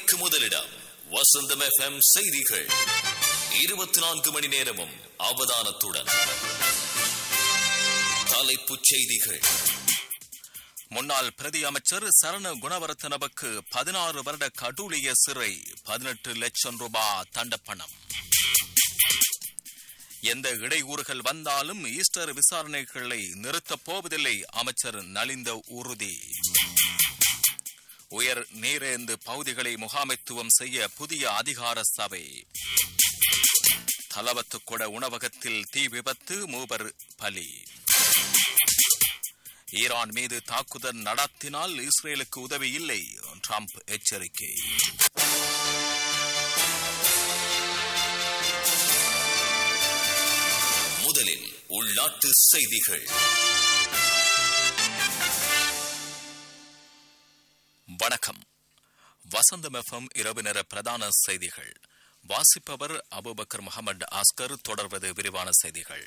செய்திகளுக்கு முதலிடம் வசந்தம் எஃப்எம் செய்திகள் இருபத்தி நான்கு மணி நேரமும் அவதானத்துடன் தலைப்புச் செய்திகள் முன்னாள் பிரதி அமைச்சர் சரண குணவர்த்தனவுக்கு பதினாறு வருட கடூழிய சிறை பதினெட்டு லட்சம் ரூபாய் தண்டப்பணம் எந்த இடையூறுகள் வந்தாலும் ஈஸ்டர் விசாரணைகளை நிறுத்தப் போவதில்லை அமைச்சர் நலிந்த உறுதி உயர் நீரேந்து பகுதிகளை முகாமைத்துவம் செய்ய புதிய அதிகார சபை தலவத்துக்குட உணவகத்தில் தீ விபத்து மூவர் பலி ஈரான் மீது தாக்குதல் நடத்தினால் இஸ்ரேலுக்கு உதவி இல்லை ட்ரம்ப் எச்சரிக்கை முதலில் உள்நாட்டு செய்திகள் வணக்கம் வசந்தம் எஃப்எம் இரவு நேர பிரதான செய்திகள் வாசிப்பவர் அபுபக்கர் முகமது ஆஸ்கர் தொடர்வது விரிவான செய்திகள்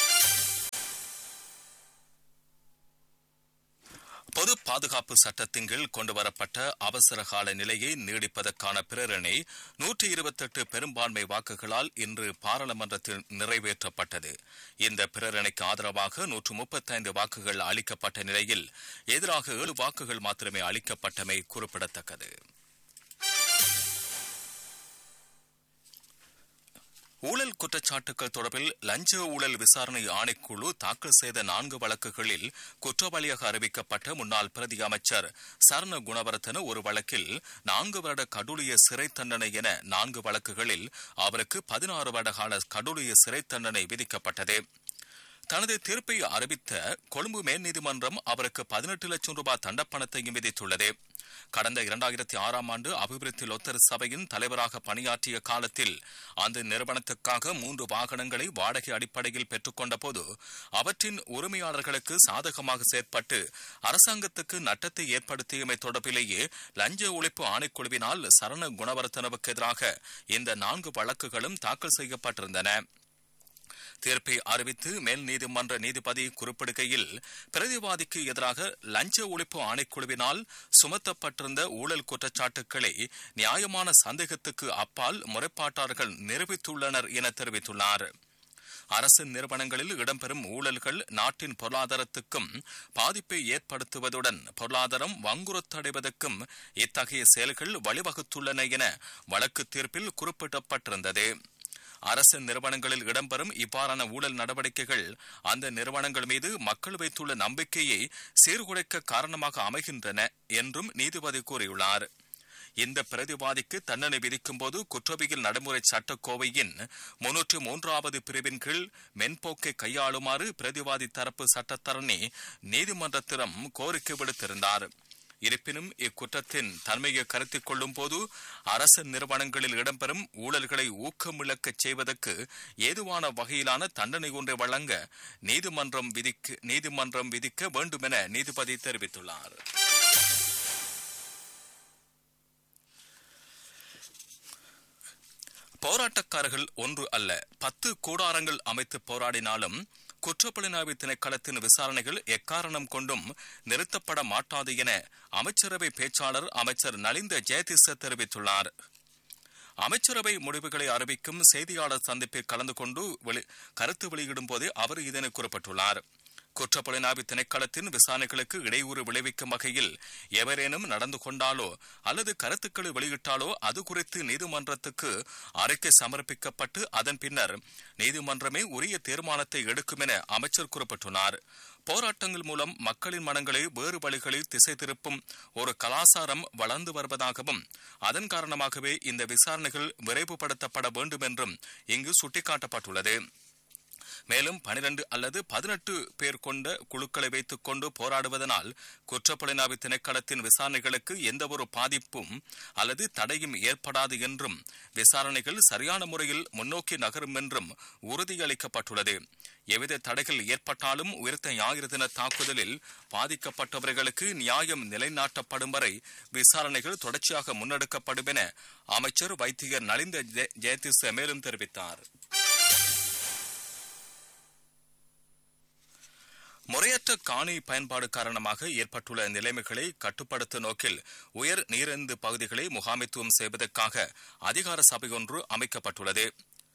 பொது பாதுகாப்பு சட்டத்தின் கீழ் கொண்டுவரப்பட்ட அவசர கால நிலையை நீடிப்பதற்கான பிரேரணை நூற்றி இருபத்தெட்டு பெரும்பான்மை வாக்குகளால் இன்று பாராளுமன்றத்தில் நிறைவேற்றப்பட்டது இந்த பிரேரணைக்கு ஆதரவாக நூற்று முப்பத்தைந்து வாக்குகள் அளிக்கப்பட்ட நிலையில் எதிராக ஏழு வாக்குகள் மாத்திரமே அளிக்கப்பட்டமை குறிப்பிடத்தக்கது ஊழல் குற்றச்சாட்டுகள் தொடர்பில் லஞ்ச ஊழல் விசாரணை ஆணைக்குழு தாக்கல் செய்த நான்கு வழக்குகளில் குற்றவாளியாக அறிவிக்கப்பட்ட முன்னாள் பிரதி அமைச்சர் சரண குணவர்த்தன ஒரு வழக்கில் நான்கு வருட கடூழிய சிறை தண்டனை என நான்கு வழக்குகளில் அவருக்கு பதினாறு வருட கால கடூழிய சிறை தண்டனை விதிக்கப்பட்டது தனது தீர்ப்பை அறிவித்த கொழும்பு மேல் நீதிமன்றம் அவருக்கு பதினெட்டு லட்சம் ரூபாய் தண்டப்பணத்தையும் விதித்துள்ளது கடந்த இரண்டாயிரத்தி ஆறாம் ஆண்டு அபிவிருத்தி லொத்தர் சபையின் தலைவராக பணியாற்றிய காலத்தில் அந்த நிறுவனத்துக்காக மூன்று வாகனங்களை வாடகை அடிப்படையில் பெற்றுக்கொண்ட போது அவற்றின் உரிமையாளர்களுக்கு சாதகமாக செயற்பட்டு அரசாங்கத்துக்கு நட்டத்தை ஏற்படுத்தியமை தொடர்பிலேயே லஞ்ச ஒழிப்பு ஆணைக்குழுவினால் சரண குணவர்த்தனவுக்கு எதிராக இந்த நான்கு வழக்குகளும் தாக்கல் செய்யப்பட்டிருந்தன தீர்ப்பை அறிவித்து மேல் நீதிமன்ற நீதிபதி குறிப்பிடுகையில் பிரதிவாதிக்கு எதிராக லஞ்ச ஒழிப்பு ஆணைக்குழுவினால் சுமத்தப்பட்டிருந்த ஊழல் குற்றச்சாட்டுக்களை நியாயமான சந்தேகத்துக்கு அப்பால் முறைப்பாட்டாளர்கள் நிரூபித்துள்ளனர் என தெரிவித்துள்ளார் அரசு நிறுவனங்களில் இடம்பெறும் ஊழல்கள் நாட்டின் பொருளாதாரத்துக்கும் பாதிப்பை ஏற்படுத்துவதுடன் பொருளாதாரம் வங்குறுத்தடைவதற்கும் இத்தகைய செயல்கள் வழிவகுத்துள்ளன என வழக்கு தீர்ப்பில் குறிப்பிடப்பட்டிருந்தது அரசு நிறுவனங்களில் இடம்பெறும் இவ்வாறான ஊழல் நடவடிக்கைகள் அந்த நிறுவனங்கள் மீது மக்கள் வைத்துள்ள நம்பிக்கையை சீர்குலைக்க காரணமாக அமைகின்றன என்றும் நீதிபதி கூறியுள்ளார் இந்த பிரதிவாதிக்கு தண்டனை விதிக்கும் போது குற்றவியல் நடைமுறை சட்டக்கோவையின் முன்னூற்று மூன்றாவது பிரிவின் கீழ் மென்போக்கை கையாளுமாறு பிரதிவாதி தரப்பு சட்டத்தரணி நீதிமன்றத்திடம் கோரிக்கை விடுத்திருந்தார் இருப்பினும் இக்குற்றத்தின் தன்மையை கருத்தில் கொள்ளும் போது அரசு நிறுவனங்களில் இடம்பெறும் ஊழல்களை ஊக்கமிழக்கச் செய்வதற்கு ஏதுவான வகையிலான தண்டனை ஒன்றை வழங்க நீதிமன்றம் விதிக்க நீதிமன்றம் விதிக்க வேண்டும் என நீதிபதி தெரிவித்துள்ளார் போராட்டக்காரர்கள் ஒன்று அல்ல பத்து கூடாரங்கள் அமைத்து போராடினாலும் குற்றப்புலனாய்வு திணைக்களத்தின் விசாரணைகள் எக்காரணம் கொண்டும் நிறுத்தப்பட மாட்டாது என அமைச்சரவை பேச்சாளர் அமைச்சர் நலிந்த ஜெயதிச தெரிவித்துள்ளார் அமைச்சரவை முடிவுகளை அறிவிக்கும் செய்தியாளர் சந்திப்பில் கலந்து கொண்டு கருத்து வெளியிடும் போதே அவர் இதனை குறிப்பிட்டுள்ளார் குற்றப்புலனாய்வு திணைக்களத்தின் விசாரணைகளுக்கு இடையூறு விளைவிக்கும் வகையில் எவரேனும் நடந்து கொண்டாலோ அல்லது கருத்துக்களை வெளியிட்டாலோ அது குறித்து நீதிமன்றத்துக்கு அறிக்கை சமர்ப்பிக்கப்பட்டு அதன் பின்னர் நீதிமன்றமே உரிய தீர்மானத்தை எடுக்கும் என அமைச்சர் குறிப்பிட்டுள்ளார் போராட்டங்கள் மூலம் மக்களின் மனங்களை வேறு வழிகளில் திசை திருப்பும் ஒரு கலாசாரம் வளர்ந்து வருவதாகவும் அதன் காரணமாகவே இந்த விசாரணைகள் விரைவுபடுத்தப்பட வேண்டும் என்றும் இங்கு சுட்டிக்காட்டப்பட்டுள்ளது மேலும் பனிரெண்டு அல்லது பதினெட்டு பேர் கொண்ட குழுக்களை வைத்துக் கொண்டு போராடுவதனால் குற்றப்புலனாய்வு திணைக்களத்தின் விசாரணைகளுக்கு எந்தவொரு பாதிப்பும் அல்லது தடையும் ஏற்படாது என்றும் விசாரணைகள் சரியான முறையில் முன்னோக்கி நகரும் என்றும் உறுதியளிக்கப்பட்டுள்ளது எவ்வித தடைகள் ஏற்பட்டாலும் உயிர்த்த ஞாயிறு தின தாக்குதலில் பாதிக்கப்பட்டவர்களுக்கு நியாயம் நிலைநாட்டப்படும் வரை விசாரணைகள் தொடர்ச்சியாக முன்னெடுக்கப்படும் என அமைச்சர் வைத்தியர் நலிந்த ஜெயதிச மேலும் தெரிவித்தார் முறையற்ற காணி பயன்பாடு காரணமாக ஏற்பட்டுள்ள நிலைமைகளை கட்டுப்படுத்தும் நோக்கில் உயர் நீரந்து பகுதிகளை முகாமைத்துவம் செய்வதற்காக அதிகார சபை ஒன்று அமைக்கப்பட்டுள்ளது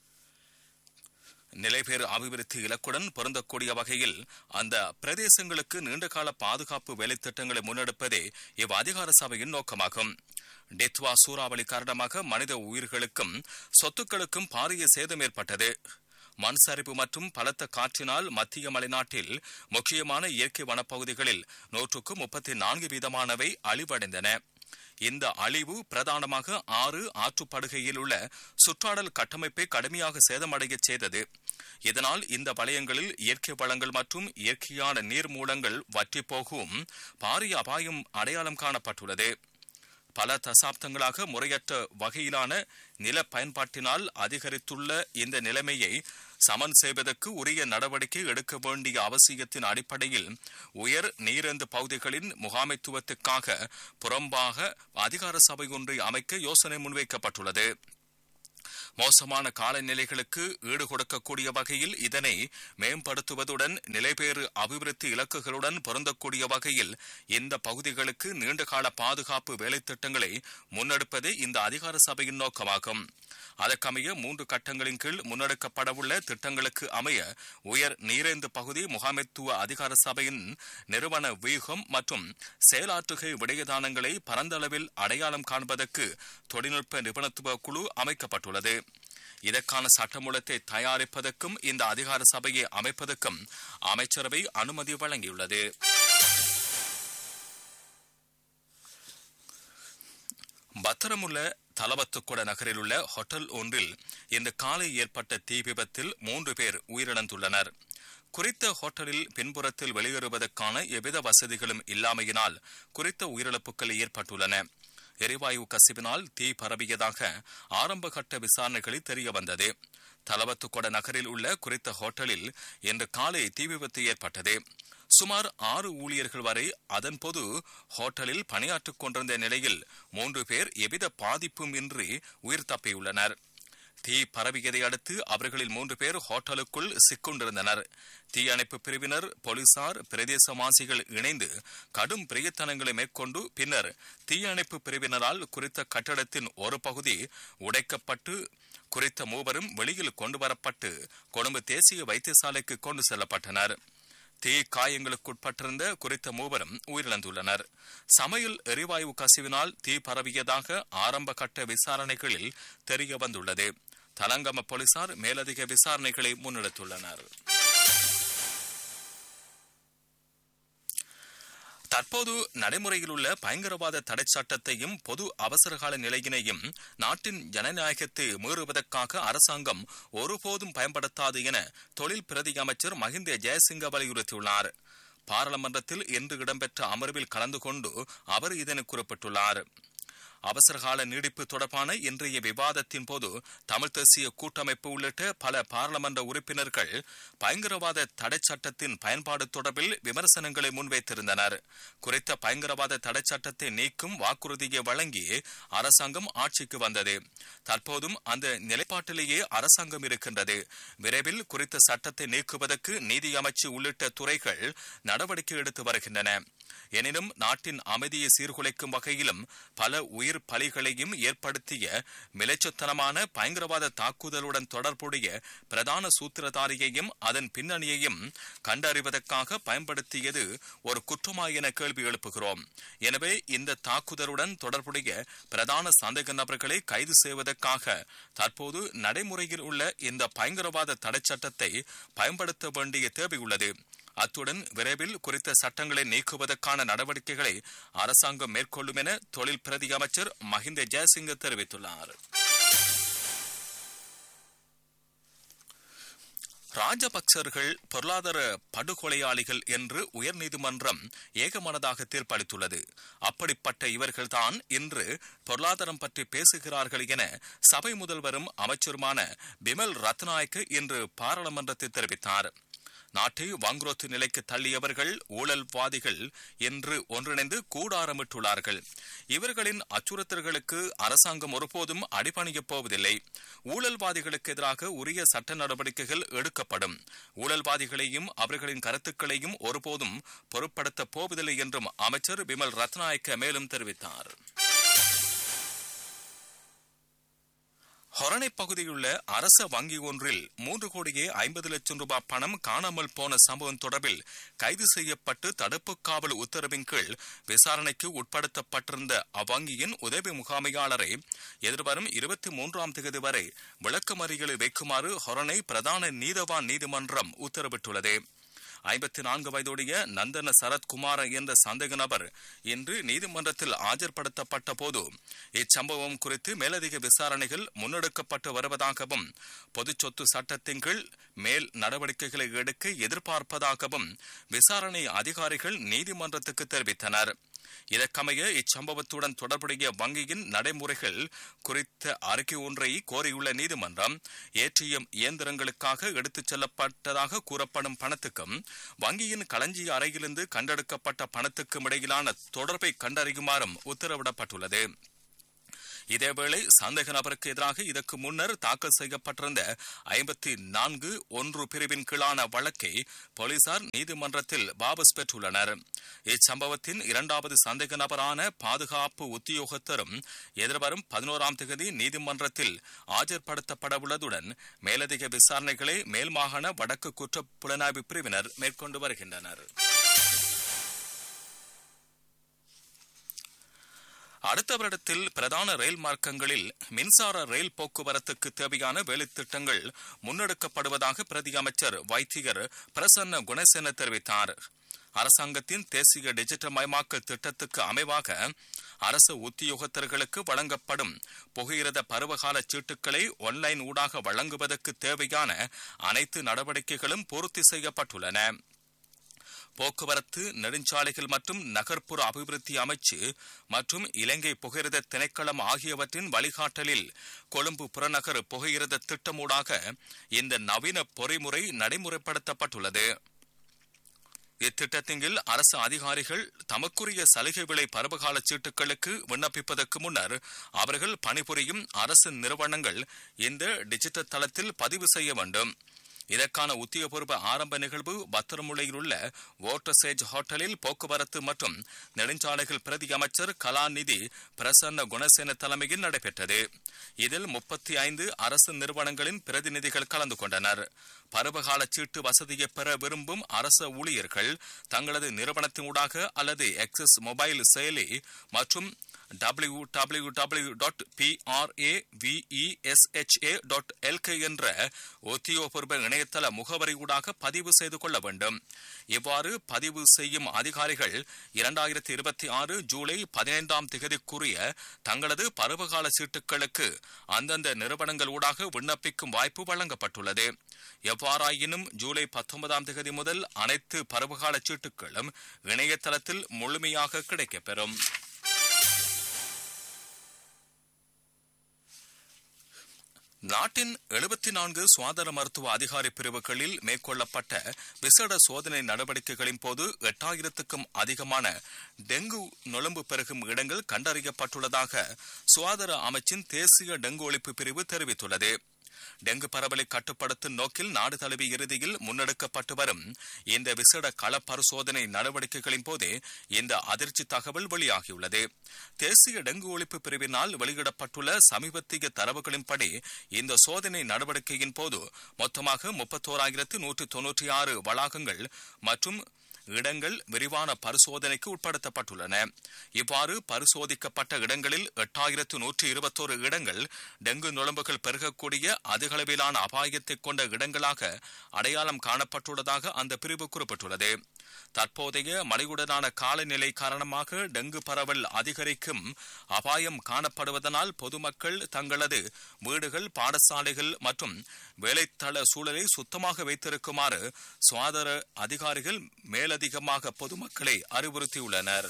நிலைபேறு அபிவிருத்தி இலக்குடன் பொருந்தக்கூடிய வகையில் அந்த பிரதேசங்களுக்கு நீண்டகால பாதுகாப்பு வேலைத்திட்டங்களை முன்னெடுப்பதே இவ் அதிகார சபையின் நோக்கமாகும் டெத்வா சூறாவளி காரணமாக மனித உயிர்களுக்கும் சொத்துக்களுக்கும் பாரிய சேதம் ஏற்பட்டது மண் சரிவு மற்றும் பலத்த காற்றினால் மத்திய மலைநாட்டில் முக்கியமான இயற்கை வனப்பகுதிகளில் நூற்றுக்கு முப்பத்தி நான்கு வீதமானவை அழிவடைந்தன இந்த அழிவு பிரதானமாக ஆறு ஆற்றுப்படுகையில் உள்ள சுற்றாடல் கட்டமைப்பை கடுமையாக சேதமடையச் செய்தது இதனால் இந்த வலயங்களில் இயற்கை வளங்கள் மற்றும் இயற்கையான நீர் மூலங்கள் வற்றிப் போகவும் பாரிய அபாயம் அடையாளம் காணப்பட்டுள்ளது பல தசாப்தங்களாக முறையற்ற வகையிலான நில பயன்பாட்டினால் அதிகரித்துள்ள இந்த நிலைமையை சமன் செய்வதற்கு உரிய நடவடிக்கை எடுக்க வேண்டிய அவசியத்தின் அடிப்படையில் உயர் நீரந்து பகுதிகளின் முகாமைத்துவத்துக்காக புறம்பாக அதிகார சபை ஒன்றை அமைக்க யோசனை முன்வைக்கப்பட்டுள்ளது மோசமான காலநிலைகளுக்கு ஈடு கொடுக்கக்கூடிய வகையில் இதனை மேம்படுத்துவதுடன் நிலைபேறு அபிவிருத்தி இலக்குகளுடன் பொருந்தக்கூடிய வகையில் இந்த பகுதிகளுக்கு நீண்டகால பாதுகாப்பு வேலைத்திட்டங்களை முன்னெடுப்பதே இந்த அதிகார சபையின் நோக்கமாகும் அதற்கமைய மூன்று கட்டங்களின் கீழ் முன்னெடுக்கப்படவுள்ள திட்டங்களுக்கு அமைய உயர் நீரேந்து பகுதி முகாமைத்துவ அதிகார சபையின் நிறுவன வியூகம் மற்றும் செயலாற்றுகை விடயதானங்களை பரந்தளவில் அடையாளம் காண்பதற்கு தொழில்நுட்ப நிபுணத்துவ குழு அமைக்கப்பட்டுள்ளது இதற்கான சட்டமூலத்தை தயாரிப்பதற்கும் இந்த அதிகார சபையை அமைப்பதற்கும் அமைச்சரவை அனுமதி வழங்கியுள்ளது பத்திரமுள்ள தலவத்துக்குட நகரில் உள்ள ஹோட்டல் ஒன்றில் இன்று காலை ஏற்பட்ட தீ விபத்தில் மூன்று பேர் உயிரிழந்துள்ளனர் குறித்த ஹோட்டலில் பின்புறத்தில் வெளியேறுவதற்கான எவ்வித வசதிகளும் இல்லாமையினால் குறித்த உயிரிழப்புகள் ஏற்பட்டுள்ளன எரிவாயு கசிவினால் தீ பரவியதாக ஆரம்பகட்ட விசாரணைகளில் தெரிய வந்தது தலவத்துக்கொட நகரில் உள்ள குறித்த ஹோட்டலில் இன்று காலை தீ விபத்து ஏற்பட்டது சுமார் ஆறு ஊழியர்கள் வரை அதன் பொது ஹோட்டலில் பணியாற்றிக் கொண்டிருந்த நிலையில் மூன்று பேர் எவ்வித பாதிப்பும் இன்றி உயிர் தப்பியுள்ளனர் தீ பரவியதை அடுத்து அவர்களில் மூன்று பேர் ஹோட்டலுக்குள் சிக்கொண்டிருந்தனர் தீயணைப்பு பிரிவினர் போலீசார் பிரதேசவாசிகள் இணைந்து கடும் பிரயத்தனங்களை மேற்கொண்டு பின்னர் தீயணைப்பு பிரிவினரால் குறித்த கட்டடத்தின் ஒரு பகுதி உடைக்கப்பட்டு குறித்த மூவரும் வெளியில் கொண்டு வரப்பட்டு கொழும்பு தேசிய வைத்தியசாலைக்கு கொண்டு செல்லப்பட்டனர் தீ காயங்களுக்குட்பட்டிருந்த குறித்த மூவரும் உயிரிழந்துள்ளனர் சமையல் எரிவாயு கசிவினால் தீ பரவியதாக ஆரம்ப கட்ட விசாரணைகளில் தெரிய வந்துள்ளது தலங்கம போலீசார் மேலதிக விசாரணைகளை முன்னெடுத்துள்ளனர் தற்போது நடைமுறையில் உள்ள பயங்கரவாத தடை சட்டத்தையும் பொது அவசரகால நிலையினையும் நாட்டின் ஜனநாயகத்தை மீறுவதற்காக அரசாங்கம் ஒருபோதும் பயன்படுத்தாது என தொழில் பிரதி அமைச்சர் மஹிந்த ஜெயசிங்க வலியுறுத்தியுள்ளார் பாராளுமன்றத்தில் இன்று இடம்பெற்ற அமர்வில் கலந்து கொண்டு அவர் இதனை குறிப்பிட்டுள்ளார் அவசரகால நீடிப்பு தொடர்பான இன்றைய விவாதத்தின் போது தமிழ் தேசிய கூட்டமைப்பு உள்ளிட்ட பல பாராளுமன்ற உறுப்பினர்கள் பயங்கரவாத தடை சட்டத்தின் பயன்பாடு தொடர்பில் விமர்சனங்களை முன்வைத்திருந்தனர் குறித்த பயங்கரவாத தடை சட்டத்தை நீக்கும் வாக்குறுதியை வழங்கி அரசாங்கம் ஆட்சிக்கு வந்தது தற்போதும் அந்த நிலைப்பாட்டிலேயே அரசாங்கம் இருக்கின்றது விரைவில் குறித்த சட்டத்தை நீக்குவதற்கு நீதி அமைச்சு உள்ளிட்ட துறைகள் நடவடிக்கை எடுத்து வருகின்றன எனினும் நாட்டின் அமைதியை சீர்குலைக்கும் வகையிலும் பல உயிர் பலிகளையும் ஏற்படுத்திய மிலைச்சத்தனமான பயங்கரவாத தாக்குதலுடன் தொடர்புடைய பிரதான சூத்திரதாரியையும் அதன் பின்னணியையும் கண்டறிவதற்காக பயன்படுத்தியது ஒரு குற்றமா என கேள்வி எழுப்புகிறோம் எனவே இந்த தாக்குதலுடன் தொடர்புடைய பிரதான சந்தேக நபர்களை கைது செய்வதற்காக தற்போது நடைமுறையில் உள்ள இந்த பயங்கரவாத தடை சட்டத்தை பயன்படுத்த வேண்டிய தேவை உள்ளது அத்துடன் விரைவில் குறித்த சட்டங்களை நீக்குவதற்கான நடவடிக்கைகளை அரசாங்கம் மேற்கொள்ளும் என தொழில் பிரதி அமைச்சர் மஹிந்த ஜெயசிங்க தெரிவித்துள்ளார் ராஜபக்சர்கள் பொருளாதார படுகொலையாளிகள் என்று உயர்நீதிமன்றம் ஏகமனதாக தீர்ப்பளித்துள்ளது அப்படிப்பட்ட இவர்கள்தான் இன்று பொருளாதாரம் பற்றி பேசுகிறார்கள் என சபை முதல்வரும் அமைச்சருமான பிமல் ரத்நாயக்கு இன்று பாராளுமன்றத்தில் தெரிவித்தார் நாட்டை வங்குரோத்து நிலைக்கு தள்ளியவர்கள் ஊழல்வாதிகள் என்று ஒன்றிணைந்து கூடாரமிட்டுள்ளார்கள் இவர்களின் அச்சுறுத்தல்களுக்கு அரசாங்கம் ஒருபோதும் அடிபணியப் போவதில்லை ஊழல்வாதிகளுக்கு எதிராக உரிய சட்ட நடவடிக்கைகள் எடுக்கப்படும் ஊழல்வாதிகளையும் அவர்களின் கருத்துக்களையும் ஒருபோதும் பொருட்படுத்தப் போவதில்லை என்றும் அமைச்சர் விமல் ரத்நாயக்க மேலும் தெரிவித்தார் ஹொரணை பகுதியுள்ள அரச வங்கி ஒன்றில் மூன்று கோடியே ஐம்பது லட்சம் ரூபாய் பணம் காணாமல் போன சம்பவம் தொடர்பில் கைது செய்யப்பட்டு தடுப்பு காவல் உத்தரவின் கீழ் விசாரணைக்கு உட்படுத்தப்பட்டிருந்த அவ்வங்கியின் உதவி முகாமையாளரை எதிர்வரும் இருபத்தி மூன்றாம் தேதி வரை விளக்கமறியலில் வைக்குமாறு ஹொரணை பிரதான நீதவான் நீதிமன்றம் உத்தரவிட்டுள்ளது ஐம்பத்தி நான்கு வயதுடைய நந்தன சரத்குமார் என்ற சந்தேக நபர் இன்று நீதிமன்றத்தில் ஆஜர்படுத்தப்பட்ட போது இச்சம்பவம் குறித்து மேலதிக விசாரணைகள் முன்னெடுக்கப்பட்டு வருவதாகவும் பொதுச் சொத்து சட்டத்தின் கீழ் மேல் நடவடிக்கைகளை எடுக்க எதிர்பார்ப்பதாகவும் விசாரணை அதிகாரிகள் நீதிமன்றத்துக்கு தெரிவித்தனர் இதற்கமைய இச்சம்பவத்துடன் தொடர்புடைய வங்கியின் நடைமுறைகள் குறித்த அறிக்கை ஒன்றை கோரியுள்ள நீதிமன்றம் ஏடிஎம் இயந்திரங்களுக்காக எடுத்துச் செல்லப்பட்டதாக கூறப்படும் பணத்துக்கும் வங்கியின் களஞ்சிய அறையிலிருந்து கண்டெடுக்கப்பட்ட பணத்துக்கும் இடையிலான தொடர்பை கண்டறியுமாறும் உத்தரவிடப்பட்டுள்ளது இதேவேளை சந்தேக நபருக்கு எதிராக இதற்கு முன்னர் தாக்கல் செய்யப்பட்டிருந்த ஐம்பத்தி நான்கு ஒன்று பிரிவின் கீழான வழக்கை போலீசார் நீதிமன்றத்தில் வாபஸ் பெற்றுள்ளனர் இச்சம்பவத்தின் இரண்டாவது சந்தேக நபரான பாதுகாப்பு உத்தியோகத்தரும் எதிர்வரும் பதினோராம் தேதி நீதிமன்றத்தில் ஆஜர்படுத்தப்படவுள்ளதுடன் மேலதிக விசாரணைகளை மேல்மாகாண வடக்கு குற்ற புலனாய்வு பிரிவினர் மேற்கொண்டு வருகின்றனர் அடுத்த வருடத்தில் பிரதான ரயில் மார்க்கங்களில் மின்சார ரயில் போக்குவரத்துக்கு தேவையான வேலைத்திட்டங்கள் முன்னெடுக்கப்படுவதாக பிரதி அமைச்சர் வைத்தியர் பிரசன்ன குணசேன தெரிவித்தார் அரசாங்கத்தின் தேசிய டிஜிட்டல் மயமாக்கல் திட்டத்துக்கு அமைவாக அரசு உத்தியோகத்தர்களுக்கு வழங்கப்படும் புகையிரத பருவகால சீட்டுகளை ஒன்லைன் ஊடாக வழங்குவதற்கு தேவையான அனைத்து நடவடிக்கைகளும் பூர்த்தி செய்யப்பட்டுள்ளன போக்குவரத்து நெடுஞ்சாலைகள் மற்றும் நகர்ப்புற அபிவிருத்தி அமைச்சு மற்றும் இலங்கை புகையிரத திணைக்களம் ஆகியவற்றின் வழிகாட்டலில் கொழும்பு புறநகர் புகையிரத திட்டமூடாக இந்த நவீன பொறிமுறை நடைமுறைப்படுத்தப்பட்டுள்ளது இத்திட்டத்தின் கீழ் அரசு அதிகாரிகள் தமக்குரிய சலுகை விலை பருவகால சீட்டுகளுக்கு விண்ணப்பிப்பதற்கு முன்னர் அவர்கள் பணிபுரியும் அரசு நிறுவனங்கள் இந்த டிஜிட்டல் தளத்தில் பதிவு செய்ய வேண்டும் இதற்கான உத்தியோகபூர்வ ஆரம்ப நிகழ்வு பத்திரமுலையில் உள்ள ஓட்டர்சேஜ் ஹோட்டலில் போக்குவரத்து மற்றும் நெடுஞ்சாலைகள் பிரதி அமைச்சர் கலாநிதி பிரசன்ன குணசேன தலைமையில் நடைபெற்றது இதில் முப்பத்தி ஐந்து அரசு நிறுவனங்களின் பிரதிநிதிகள் கலந்து கொண்டனர் பருவகால சீட்டு வசதியை பெற விரும்பும் அரசு ஊழியர்கள் தங்களது நிறுவனத்தினூடாக அல்லது எக்ஸஸ் மொபைல் செயலி மற்றும் W W W dot பிஆர்ஏவிஇஎஸ்ஹெச்ஏ dot LK என்ற உத்தியோகபூர்வ இணையதள முகவரியூடாக பதிவு செய்து கொள்ள வேண்டும் இவ்வாறு பதிவு செய்யும் அதிகாரிகள் இரண்டாயிரத்தி இருபத்தி ஆறு ஜூலை பதினைந்தாம் திகதிக்குரிய தங்களது பருவகால சீட்டுகளுக்கு அந்தந்த நிறுவனங்கள் ஊடாக விண்ணப்பிக்கும் வாய்ப்பு வழங்கப்பட்டுள்ளது எவ்வாறாயினும் ஜூலை பத்தொன்பதாம் திகதி முதல் அனைத்து பருவகால சீட்டுகளும் இணையதளத்தில் முழுமையாக கிடைக்கப்பெறும் நாட்டின் எழுபத்தி நான்கு சுகாதார மருத்துவ அதிகாரி பிரிவுகளில் மேற்கொள்ளப்பட்ட விசேட சோதனை நடவடிக்கைகளின் போது எட்டாயிரத்துக்கும் அதிகமான டெங்கு நொழம்பு பெருகும் இடங்கள் கண்டறியப்பட்டுள்ளதாக சுகாதார அமைச்சின் தேசிய டெங்கு ஒழிப்பு பிரிவு தெரிவித்துள்ளது டெங்கு பரவலை கட்டுப்படுத்தும் நோக்கில் நாடு தழுவிய இறுதியில் முன்னெடுக்கப்பட்டு வரும் இந்த விசேட கள பரிசோதனை நடவடிக்கைகளின் போது இந்த அதிர்ச்சி தகவல் வெளியாகியுள்ளது தேசிய டெங்கு ஒழிப்பு பிரிவினால் வெளியிடப்பட்டுள்ள சமீபத்திய தரவுகளின்படி இந்த சோதனை நடவடிக்கையின் போது மொத்தமாக முப்பத்தோராயிரத்து நூற்று தொன்னூற்றி ஆறு வளாகங்கள் மற்றும் இடங்கள் விரிவான பரிசோதனைக்கு உட்படுத்தப்பட்டுள்ளன இவ்வாறு பரிசோதிக்கப்பட்ட இடங்களில் எட்டாயிரத்து நூற்றி இருபத்தோரு இடங்கள் டெங்கு நுழம்புகள் பெருகக்கூடிய அதிகளவிலான அபாயத்தை கொண்ட இடங்களாக அடையாளம் காணப்பட்டுள்ளதாக அந்த பிரிவு குறிப்பிட்டுள்ளது தற்போதைய மழையுடனான காலநிலை காரணமாக டெங்கு பரவல் அதிகரிக்கும் அபாயம் காணப்படுவதனால் பொதுமக்கள் தங்களது வீடுகள் பாடசாலைகள் மற்றும் வேலைத்தள சூழலை சுத்தமாக வைத்திருக்குமாறு சுகாதார அதிகாரிகள் மேலதிகமாக பொதுமக்களை அறிவுறுத்தியுள்ளனர்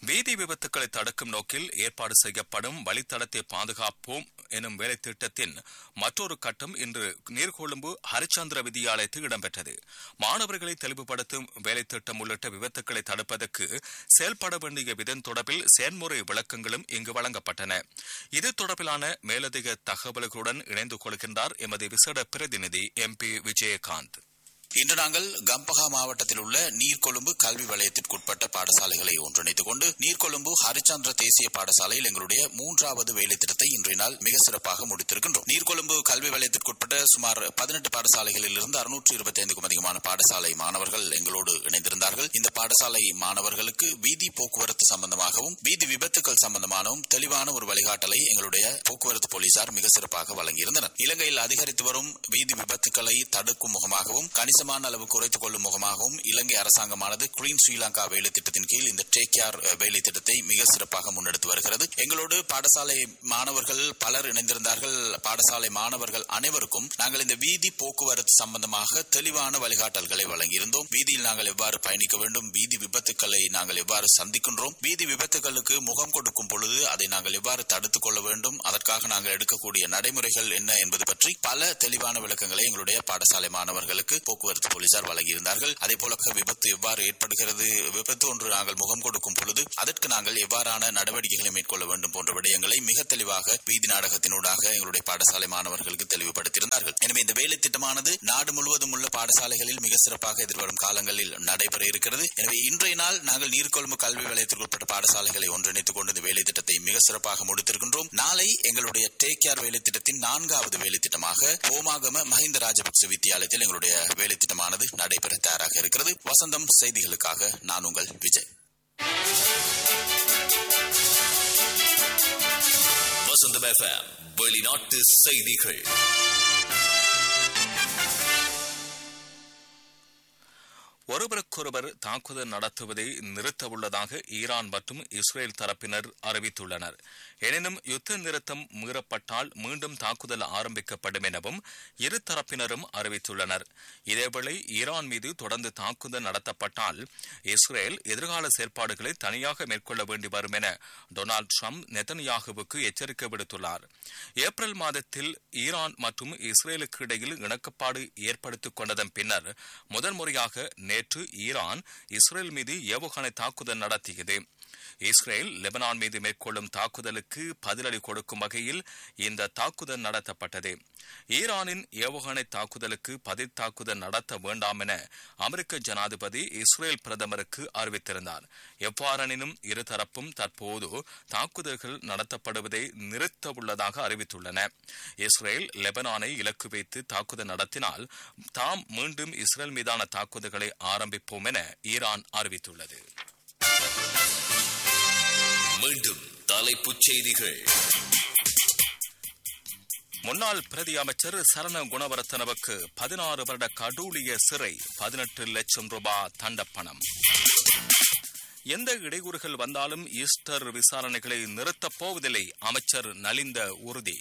வீதி விபத்துக்களை தடுக்கும் நோக்கில் ஏற்பாடு செய்யப்படும் வழித்தடத்தை பாதுகாப்போம் எனும் வேலை திட்டத்தின் மற்றொரு கட்டம் இன்று நீர்கொழும்பு ஹரிச்சந்திர வித்தியாலயத்தில் இடம்பெற்றது மாணவர்களை தெளிவுபடுத்தும் வேலை திட்டம் உள்ளிட்ட விபத்துக்களை தடுப்பதற்கு செயல்பட வேண்டிய விதம் தொடர்பில் செயல்முறை விளக்கங்களும் இங்கு வழங்கப்பட்டன இது தொடர்பிலான மேலதிக தகவல்களுடன் இணைந்து கொள்கின்றார் எமது விசேட பிரதிநிதி எம் பி விஜயகாந்த் இன்று நாங்கள் கம்பகா மாவட்டத்தில் உள்ள நீர்கொழும்பு கல்வி வலயத்திற்குட்பட்ட பாடசாலைகளை ஒன்றிணைத்துக் கொண்டு நீர்கொழும்பு ஹரிச்சந்திர தேசிய பாடசாலையில் எங்களுடைய மூன்றாவது வேலை திட்டத்தை இன்றைய நாள் மிக சிறப்பாக முடித்திருக்கின்றோம் நீர்கொழும்பு கல்வி வலயத்திற்குட்பட்ட சுமார் பதினெட்டு பாடசாலைகளில் இருந்து அறுநூற்று இருபத்தி ஐந்துக்கும் அதிகமான பாடசாலை மாணவர்கள் எங்களோடு இணைந்திருந்தார்கள் இந்த பாடசாலை மாணவர்களுக்கு வீதி போக்குவரத்து சம்பந்தமாகவும் வீதி விபத்துக்கள் சம்பந்தமாகவும் தெளிவான ஒரு வழிகாட்டலை எங்களுடைய போக்குவரத்து போலீசார் மிக சிறப்பாக வழங்கியிருந்தனர் இலங்கையில் அதிகரித்து வரும் வீதி விபத்துக்களை தடுக்கும் முகமாகவும் கணிசமான அளவு குறைத்துக் கொள்ளும் முகமாகவும் இலங்கை அரசாங்கமானது கிரீன் ஸ்ரீலங்கா வேலை திட்டத்தின் கீழ் இந்த டேக் கேர் வேலை திட்டத்தை மிக சிறப்பாக முன்னெடுத்து வருகிறது எங்களோடு பாடசாலை மாணவர்கள் பலர் இணைந்திருந்தார்கள் பாடசாலை மாணவர்கள் அனைவருக்கும் நாங்கள் இந்த வீதி போக்குவரத்து சம்பந்தமாக தெளிவான வழிகாட்டல்களை வழங்கியிருந்தோம் வீதியில் நாங்கள் எவ்வாறு பயணிக்க வேண்டும் வீதி விபத்துக்களை நாங்கள் எவ்வாறு சந்திக்கின்றோம் வீதி விபத்துகளுக்கு முகம் கொடுக்கும் பொழுது அதை நாங்கள் எவ்வாறு தடுத்துக் கொள்ள வேண்டும் அதற்காக நாங்கள் எடுக்கக்கூடிய நடைமுறைகள் என்ன என்பது பற்றி பல தெளிவான விளக்கங்களை எங்களுடைய பாடசாலை மாணவர்களுக்கு போக்குவரத்து போலீசார் வழங்கியிருந்தார்கள் அதே போல விபத்து எவ்வாறு ஏற்படுகிறது விபத்து ஒன்று நாங்கள் முகம் கொடுக்கும் பொழுது அதற்கு நாங்கள் எவ்வாறான நடவடிக்கைகளை மேற்கொள்ள வேண்டும் போன்ற விடயங்களை மிக தெளிவாக வீதி நாடகத்தினூடாக எங்களுடைய பாடசாலை மாணவர்களுக்கு தெளிவுபடுத்தியிருந்தார்கள் எனவே இந்த வேலை திட்டமானது நாடு முழுவதும் உள்ள பாடசாலைகளில் மிக சிறப்பாக எதிர்வரும் காலங்களில் நடைபெற இருக்கிறது எனவே இன்றைய நாள் நாங்கள் நீர்கொழும்பு கல்வி வலயத்திற்குட்பட்ட பாடசாலைகளை ஒன்றிணைத்துக் கொண்டு இந்த வேலை திட்டத்தை மிக சிறப்பாக முடித்திருக்கின்றோம் நாளை எங்களுடைய டேக் கேர் வேலை திட்டத்தின் நான்காவது வேலை திட்டமாக ஓமாகம மஹிந்த ராஜபக்ச வித்தியாலயத்தில் எங்களுடைய வேலை திட்டமானது நடைபெற தயாராக இருக்கிறது வசந்தம் செய்திகளுக்காக நான் உங்கள் விஜய் வசந்தம் எஃப்எம் வெளிநாட்டு செய்திகள் ஒருவருக்கொருவர் தாக்குதல் நடத்துவதை நிறுத்தவுள்ளதாக ஈரான் மற்றும் இஸ்ரேல் தரப்பினர் அறிவித்துள்ளனர் எனினும் யுத்த நிறுத்தம் மீறப்பட்டால் மீண்டும் தாக்குதல் ஆரம்பிக்கப்படும் எனவும் இரு தரப்பினரும் அறிவித்துள்ளனர் இதேவேளை ஈரான் மீது தொடர்ந்து தாக்குதல் நடத்தப்பட்டால் இஸ்ரேல் எதிர்கால செயற்பாடுகளை தனியாக மேற்கொள்ள வேண்டி வரும் என டொனால்டு ட்ரம்ப் நெதன்யாகுவுக்கு எச்சரிக்கை விடுத்துள்ளார் ஏப்ரல் மாதத்தில் ஈரான் மற்றும் இஸ்ரேலுக்கு இடையில் இணக்கப்பாடு ஏற்படுத்திக் கொண்டதன் பின்னர் முதல் முறையாக நேற்று ஈரான் இஸ்ரேல் மீது ஏவுகணை தாக்குதல் நடத்தியது இஸ்ரேல் லெபனான் மீது மேற்கொள்ளும் தாக்குதலுக்கு பதிலடி கொடுக்கும் வகையில் இந்த தாக்குதல் நடத்தப்பட்டது ஈரானின் ஏவுகணை தாக்குதலுக்கு பதில் தாக்குதல் நடத்த வேண்டாம் என அமெரிக்க ஜனாதிபதி இஸ்ரேல் பிரதமருக்கு அறிவித்திருந்தார் எவ்வாறெனினும் இருதரப்பும் தற்போது தாக்குதல்கள் நடத்தப்படுவதை நிறுத்த உள்ளதாக அறிவித்துள்ளன இஸ்ரேல் லெபனானை இலக்கு வைத்து தாக்குதல் நடத்தினால் தாம் மீண்டும் இஸ்ரேல் மீதான தாக்குதல்களை ஆரம்பிப்போம் என ஈரான் அறிவித்துள்ளது மீண்டும் தலைப்புச் செய்திகள் முன்னாள் பிரதி அமைச்சர் சரண குணவர்த்தனவுக்கு பதினாறு வருட கடூழிய சிறை பதினெட்டு லட்சம் ரூபாய் தண்டப்பணம் எந்த இடையூறுகள் வந்தாலும் ஈஸ்டர் விசாரணைகளை நிறுத்தப் போவதில்லை அமைச்சர் நலிந்த உறுதி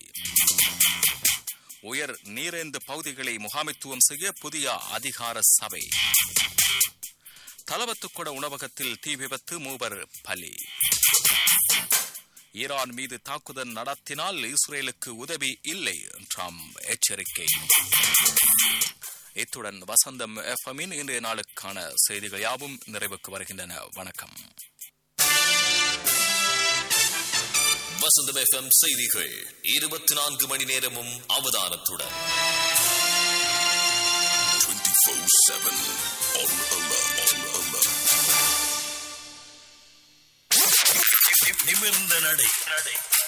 உயர் நீரேந்து பகுதிகளை முகாமைத்துவம் செய்ய புதிய அதிகார சபை தலவத்துக்குட உணவகத்தில் தீ விபத்து மூவர் பலி ஈரான் மீது தாக்குதல் நடத்தினால் இஸ்ரேலுக்கு உதவி இல்லை ட்ரம்ப் எச்சரிக்கை இத்துடன் வசந்தம் எஃப்எம்மின் இன்றைய நாளுக்கான செய்திகள் யாவும் நிறைவுக்கு வருகின்றன வணக்கம் வசந்தம் எஃப்எம் செய்திகள் இருபத்தி நான்கு மணி நேரமும் அவதானத்துடன் 24-7 on alert. On alert. நிமிர்ந்த நடை